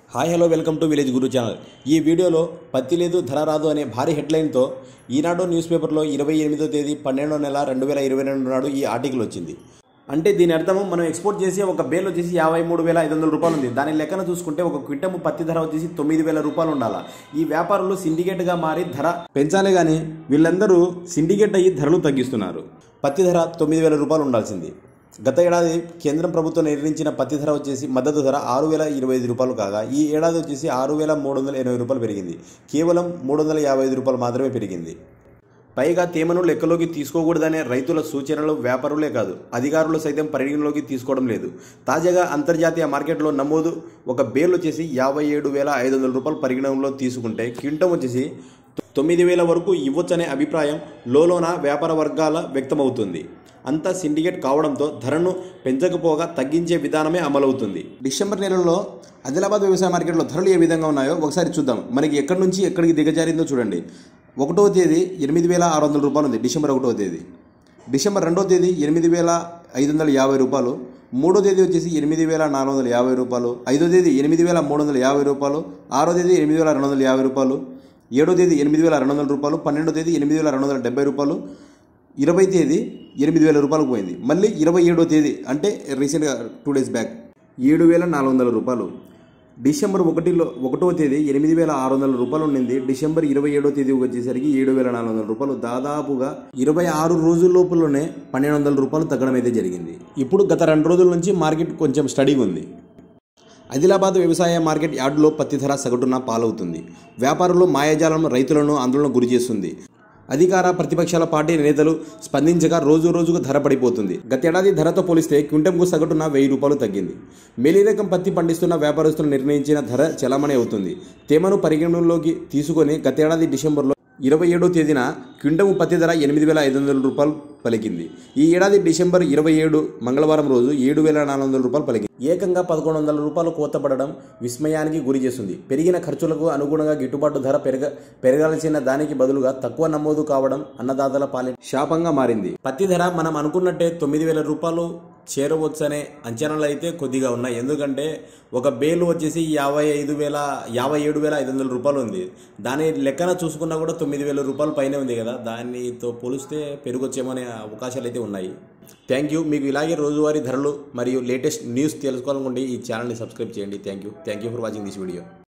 hi hello welcome to village guru channel ఈ వీడియోలో పత్తి లేదు ధర రాదు అనే భారీ హెడ్లైన్తో ఈనాడు న్యూస్ పేపర్లో ఇరవై ఎనిమిదో తేదీ పన్నెండో నెల రెండు వేల ఇరవై రెండు నాడు ఈ ఆర్టికల్ వచ్చింది అంటే దీని అర్థం మనం ఎక్స్పోర్ట్ చేసి ఒక బేల్ వచ్చేసి యాభై మూడు వేల ఐదు వందల రూపాయలు ఉంది దాని లెక్కన చూసుకుంటే ఒక క్వింటము పత్తి ధర వచ్చేసి తొమ్మిది వేల రూపాయలు ఉండాలా ఈ వ్యాపారులు సిండికేట్గా మారి ధర పెంచాలే కానీ వీళ్ళందరూ సిండికేట్ అయ్యి ధరలు తగ్గిస్తున్నారు పత్తి ధర తొమ్మిది వేల రూపాయలు ఉండాల్సింది గత ఏడాది కేంద్రం ప్రభుత్వం నిర్ణయించిన పత్తి ధర వచ్చేసి మద్దతు ధర ఆరు వేల ఇరవై ఐదు రూపాయలు కాగా ఈ ఏడాది వచ్చేసి ఆరు వేల మూడు వందల ఎనభై రూపాయలు పెరిగింది కేవలం మూడు వందల యాభై ఐదు రూపాయలు మాత్రమే పెరిగింది పైగా తేమను లెక్కలోకి తీసుకోకూడదనే రైతుల సూచనలు వ్యాపారులే కాదు అధికారులు సైతం పరిగణలోకి తీసుకోవడం లేదు తాజాగా అంతర్జాతీయ మార్కెట్లో నమోదు ఒక బేల్ వచ్చేసి యాభై ఏడు వేల ఐదు వందల రూపాయలు పరిగణనలో తీసుకుంటే క్వింటం వచ్చేసి తొమ్మిది వేల వరకు ఇవ్వొచ్చనే అభిప్రాయం లోలోన వ్యాపార వర్గాల వ్యక్తమవుతుంది అంతా సిండికేట్ కావడంతో ధరను పెంచకపోగా తగ్గించే విధానమే అమలవుతుంది డిసెంబర్ నెలలో ఆదిలాబాద్ వ్యవసాయ మార్కెట్లో ధరలు ఏ విధంగా ఉన్నాయో ఒకసారి చూద్దాం మనకి ఎక్కడి నుంచి ఎక్కడికి దిగజారిందో చూడండి ఒకటో తేదీ ఎనిమిది వేల ఆరు వందల రూపాయలు ఉంది డిసెంబర్ ఒకటో తేదీ డిసెంబర్ రెండో తేదీ ఎనిమిది వేల ఐదు వందల యాభై రూపాయలు మూడో తేదీ వచ్చేసి ఎనిమిది వేల నాలుగు వందల యాభై రూపాయలు ఐదో తేదీ ఎనిమిది వేల మూడు వందల యాభై రూపాయలు ఆరో తేదీ ఎనిమిది వేల రెండు వందల యాభై రూపాయలు ఏడో తేదీ ఎనిమిది వేల రెండు వందల రూపాయలు పన్నెండో తేదీ ఎనిమిది వేల రెండు వందల డెబ్బై రూపాయలు ఇరవై తేదీ ఎనిమిది వేల రూపాయలకు పోయింది మళ్ళీ ఇరవై ఏడో తేదీ అంటే రీసెంట్గా టూ డేస్ బ్యాక్ ఏడు వేల నాలుగు వందల రూపాయలు డిసెంబర్ ఒకటిలో ఒకటో తేదీ ఎనిమిది వేల ఆరు వందల రూపాయలు ఉండింది డిసెంబర్ ఇరవై ఏడో తేదీ వచ్చేసరికి ఏడు వేల నాలుగు వందల రూపాయలు దాదాపుగా ఇరవై ఆరు రోజుల లోపలనే పన్నెండు వందల రూపాయలు తగ్గడం అయితే జరిగింది ఇప్పుడు గత రెండు రోజుల నుంచి మార్కెట్ కొంచెం స్టడీగా ఉంది ఆదిలాబాద్ వ్యవసాయ మార్కెట్ యార్డులో పత్తి ధర సగటున పాలవుతుంది వ్యాపారులు మాయాజాలం రైతులను ఆందోళన గురి చేస్తుంది అధికార ప్రతిపక్షాల పార్టీ నేతలు స్పందించగా రోజు రోజుకు ధర పడిపోతుంది గతేడాది ధరతో పోలిస్తే క్వింటంకు సగటున వెయ్యి రూపాయలు తగ్గింది మేలి రకం పత్తి పండిస్తున్న వ్యాపారస్తులు నిర్ణయించిన ధర చలామణి అవుతుంది తేమను పరిగణనలోకి తీసుకొని గతేడాది డిసెంబర్లో ఇరవై ఏడో తేదీన క్వింటము పత్తి ధర ఎనిమిది వేల ఐదు వందల రూపాయలు పలికింది ఈ ఏడాది డిసెంబర్ ఇరవై ఏడు మంగళవారం రోజు ఏడు వేల నాలుగు వందల రూపాయలు పలికింది ఏకంగా పదకొండు వందల రూపాయలు కోత పడడం విస్మయానికి గురి చేస్తుంది పెరిగిన ఖర్చులకు అనుగుణంగా గిట్టుబాటు ధర పెరగ పెరగాల్సిన దానికి బదులుగా తక్కువ నమోదు కావడం అన్నదాతల పాలి శాపంగా మారింది పత్తి ధర మనం అనుకున్నట్టే తొమ్మిది వేల రూపాయలు చేరవచ్చనే అంచనాలు అయితే కొద్దిగా ఉన్నాయి ఎందుకంటే ఒక బేలు వచ్చేసి యాభై ఐదు వేల యాభై ఏడు వేల ఐదు వందల రూపాయలు ఉంది దాని లెక్కన చూసుకున్నా కూడా తొమ్మిది వేల రూపాయలు పైనే ఉంది కదా దానితో పోలిస్తే పెరుగొచ్చేమనే అవకాశాలు అయితే ఉన్నాయి థ్యాంక్ యూ మీకు ఇలాగే రోజువారీ ధరలు మరియు లేటెస్ట్ న్యూస్ తెలుసుకోవాలనుకుంటే ఈ ఛానల్ని సబ్స్క్రైబ్ చేయండి thank you thank you for watching this video